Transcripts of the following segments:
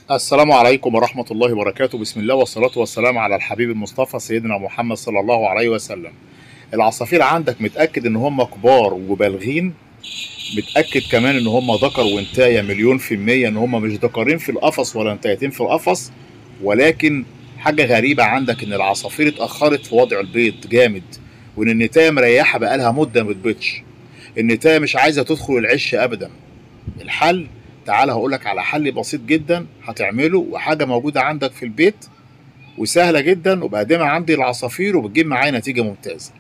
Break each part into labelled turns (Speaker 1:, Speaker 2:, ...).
Speaker 1: السلام عليكم ورحمة الله وبركاته بسم الله والصلاة والسلام على الحبيب المصطفى سيدنا محمد صلى الله عليه وسلم العصافير عندك متأكد ان هم كبار وبالغين متأكد كمان ان هم ذكر وانتاية مليون في المية ان هم مش ذكرين في القفص ولا انتايتين في القفص ولكن حاجة غريبة عندك ان العصافير اتأخرت في وضع البيض جامد وان النتاية مريحة بقالها مدة ما بتبيضش النتاية مش عايزة تدخل العش ابدا الحل تعالى هقولك على حل بسيط جدا هتعمله وحاجه موجوده عندك في البيت وسهله جدا وبقدمها عندي العصافير وبتجيب معايا نتيجه ممتازه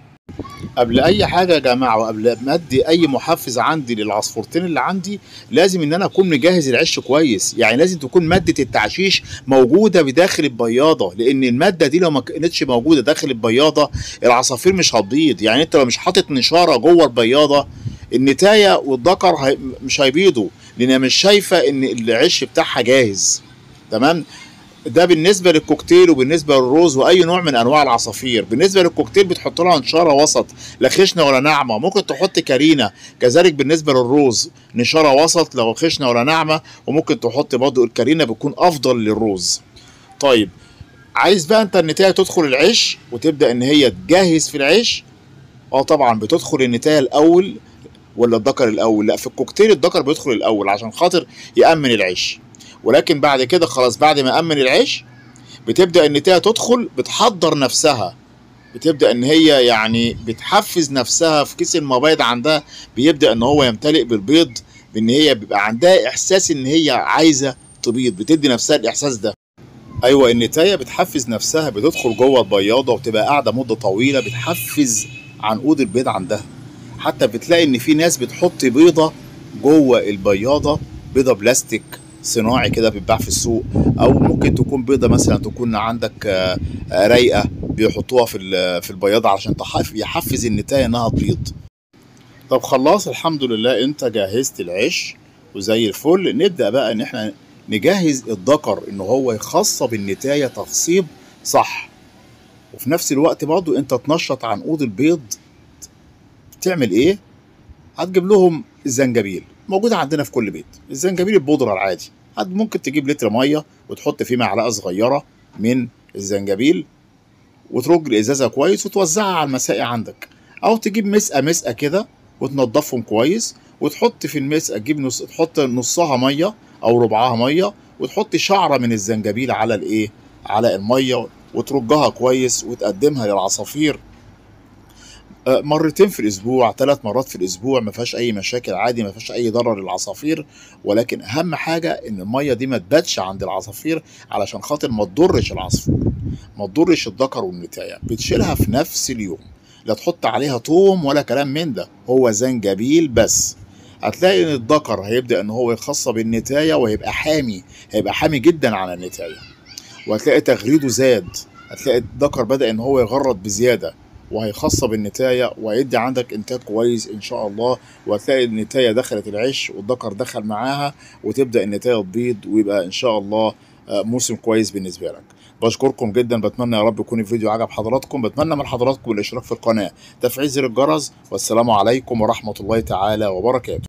Speaker 1: قبل اي حاجه يا جماعه وقبل ما ادي اي محفز عندي للعصفورتين اللي عندي لازم ان انا اكون مجهز العش كويس يعني لازم تكون ماده التعشيش موجوده بداخل البياضه لان الماده دي لو ما كانتش موجوده داخل البياضه العصافير مش هتبيض يعني انت لو مش حاطط نشاره جوه البياضه النتايه والذكر هي مش هيبيضوا لان مش شايفه ان العش بتاعها جاهز تمام ده بالنسبه للكوكتيل وبالنسبه للروز واي نوع من انواع العصافير بالنسبه للكوكتيل بتحط لها نشاره وسط لا خشنه ولا ناعمه ممكن تحط كارينا كذلك بالنسبه للروز نشاره وسط لو خشنه ولا ناعمه وممكن تحط برضه الكارينا بتكون افضل للروز طيب عايز بقى انت النتايه تدخل العش وتبدا ان هي تجهز في العش اه طبعا بتدخل النتايه الاول ولا الذكر الاول لا في الكوكتيل الذكر بيدخل الاول عشان خاطر يامن العيش ولكن بعد كده خلاص بعد ما امن العيش بتبدا النتايه تدخل بتحضر نفسها بتبدا ان هي يعني بتحفز نفسها في كيس المبيض عندها بيبدا ان هو يمتلئ بالبيض بان هي بيبقى عندها احساس ان هي عايزه تبيض بتدي نفسها الاحساس ده ايوه النتايه بتحفز نفسها بتدخل جوه البياضه وبتبقى قاعده مده طويله بتحفز عنقود البيض عندها حتى بتلاقي ان في ناس بتحط بيضه جوه البياضه بيضه بلاستيك صناعي كده بيتباع في السوق او ممكن تكون بيضه مثلا تكون عندك رايقه بيحطوها في في البياضه عشان يحفز النتايه انها تبيض طب خلاص الحمد لله انت جهزت العيش وزي الفل نبدا بقى ان احنا نجهز الذكر ان هو يخصب النتايه تخصيب صح وفي نفس الوقت برضو انت تنشط عنقود البيض تعمل ايه هتجيب لهم الزنجبيل موجود عندنا في كل بيت الزنجبيل البودرة العادي ممكن تجيب لتر ميه وتحط فيه معلقه صغيره من الزنجبيل وترج الازازه كويس وتوزعها على المساقي عندك او تجيب مسقه مسقه كده وتنضفهم كويس وتحط في المسقه تجيب نص تحط نصها ميه او ربعها ميه وتحط شعره من الزنجبيل على الايه على الميه وترجها كويس وتقدمها للعصافير مرتين في الاسبوع ثلاث مرات في الاسبوع ما فيهاش اي مشاكل عادي ما فيهاش اي ضرر للعصافير ولكن اهم حاجه ان الميه دي ما تباتش عند العصافير علشان خاطر ما تضرش العصفور ما تضرش الذكر والنتايه بتشيلها في نفس اليوم لا تحط عليها طوم ولا كلام من ده هو زنجبيل بس هتلاقي ان الذكر هيبدا ان هو يخصب النتايه وهيبقى حامي هيبقى حامي جدا على النتايه وهتلاقي تغريده زاد هتلاقي الذكر بدا ان هو يغرد بزياده وهيخصب النتاية وهيدي عندك انتاج كويس ان شاء الله وهتلاقي النتاية دخلت العش والذكر دخل معاها وتبدا النتاية تبيض ويبقى ان شاء الله موسم كويس بالنسبه لك بشكركم جدا بتمنى يا رب يكون الفيديو عجب حضراتكم بتمنى من حضراتكم الاشتراك في القناه تفعيل زر الجرس والسلام عليكم ورحمه الله تعالى وبركاته